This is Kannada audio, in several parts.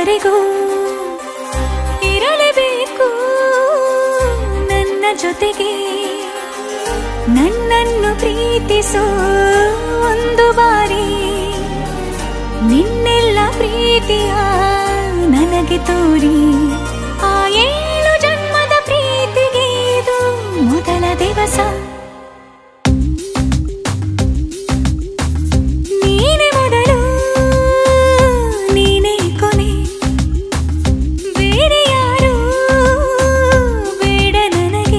ಕೊನೆಯವರೆಗೂ ಇರಲೇಬೇಕು ನನ್ನ ಜೊತೆಗೆ ನನ್ನನ್ನು ಪ್ರೀತಿಸೋ ಒಂದು ಬಾರಿ ನಿನ್ನೆಲ್ಲ ಪ್ರೀತಿಯ ನನಗೆ ತೋರಿ ಆ ಏಳು ಜನ್ಮದ ಪ್ರೀತಿಗೆ ಇದು ಮೊದಲ ದಿವಸ ನೀನೆ ಮೊದಲು ನೀನೇ ಕೊನೆ ಬೇರೆ ಯಾರು ಬೇಡ ನನಗೆ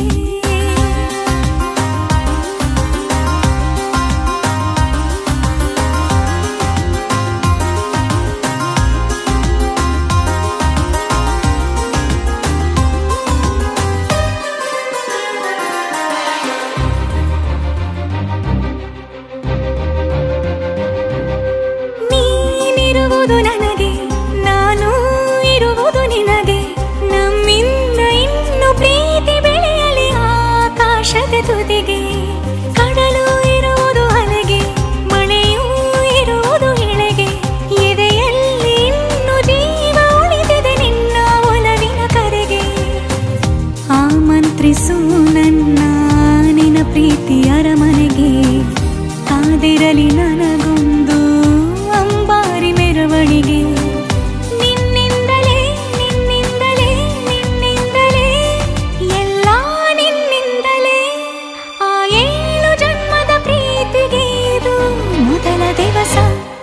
ನೀನಿರುವುದು ನನಗೆ ನಾನು ಇರುವುದು ನಿನಗೆ ನಮ್ಮಿಂದ ಇನ್ನು ಪ್ರೀತಿ ಬೆಳೆಯಲಿ ಆಕಾಶದ ತುದಿಗೆ ಕಡಲು ಇರುವುದು ಅಲೆಗೆ ಮಳೆಯೂ ಇರುವುದು ಎಳೆಗೆ ಎದೆಯಲ್ಲಿ ಇನ್ನು ಜೀವ ಉಳಿದಿದೆ ನಿನ್ನ ಒಲವಿನ ಕರೆಗೆ ಆಮಂತ್ರಿಸು ನನ್ನ ನಿನ ಪ್ರೀತಿ ಅರಮನೆಗೆ ಕಾದಿರಲಿ ನನಗೊಂದು ಅಂಬಾರಿ ಮೆರವಣಿಗೆ ನಿನ್ನಿಂದಲೇ ನಿನ್ನಿಂದಲೇ ನಿನ್ನಿಂದಲೇ ಎಲ್ಲ ನಿನ್ನಿಂದಲೇ ಆ ಏಳು ಜನ್ಮದ ಪ್ರೀತಿಗೆ ಇದು ಮೊದಲ ದಿವಸ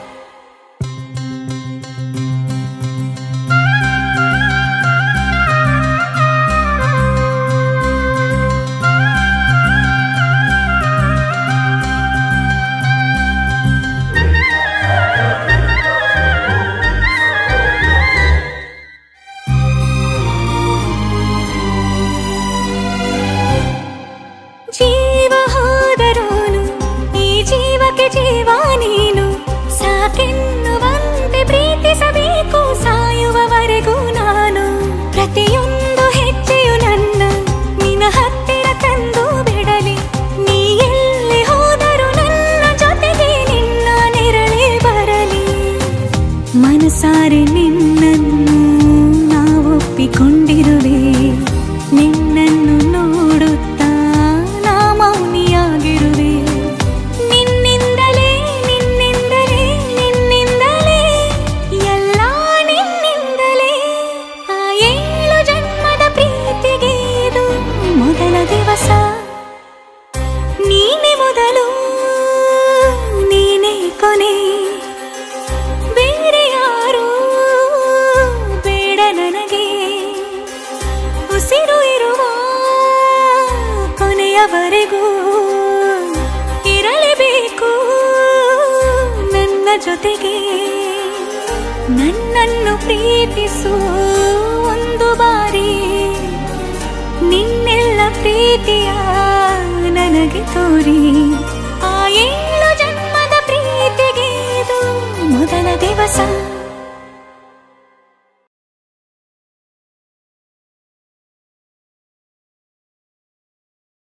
ಜೀವ ಹೋದರೋನು ಈ ಜೀವಕ್ಕೆ ಜೀವ ನೀನು ಸಾಕೆನ್ನುವಂತೆ ಪ್ರೀತಿಸಬೇಕು ಸಾಯುವವರೆಗೂ ನಾನು ಪ್ರತಿಯೊಂದು ಹೆಜ್ಜೆಯು ನನ್ನ ನಿನ್ನ ಹತ್ತಿರ ತಂದು ಬಿಡಲಿ ನೀ ಎಲ್ಲಿ ಹೋದರೂ ನನ್ನ ಜೊತೆಗೆ ನಿನ್ನ ನೆರಳೇ ಬರಲಿ ಮನಸಾರೆ ನಿನ್ನನ್ನು ನಾವೊಪ್ಪಿಕೊಂಡಿರುವೆ ನಿನ್ನನ್ನು ನೋಡುತ್ತಾ ನಾ ಮೌನಿಯಾಗಿರುವೆ ನಿನ್ನಿಂದಲೇ ನಿನ್ನಿಂದಲೇ ನಿನ್ನಿಂದಲೇ ಎಲ್ಲ ನಿನ್ನಿಂದಲೇ ಆ ಏಳು ಜನ್ಮದ ಪ್ರೀತಿಗೆ ಇದು ಮೊದಲ ದಿವಸ ನೀನೆ ಮೊದಲು ನೀನೇ ಕೊನೆ ಬೇರೆ ಯಾರು ಬೇಡ ನನಗೆ ಉಸಿರು ಇರುವ ಕೊನೆಯವರೆಗೂ ಇರಲೇಬೇಕು ನನ್ನ ಜೊತೆಗೆ ನನ್ನನ್ನು ಪ್ರೀತಿಸು ಒಂದು ಬಾರಿ ನಿನ್ನೆಲ್ಲ ಪ್ರೀತಿಯ ನನಗೆ ತೋರಿ ಆ ಏಳು ಜನ್ಮದ ಪ್ರೀತಿಗೆ ಇದು ಮೊದಲ ದಿವಸ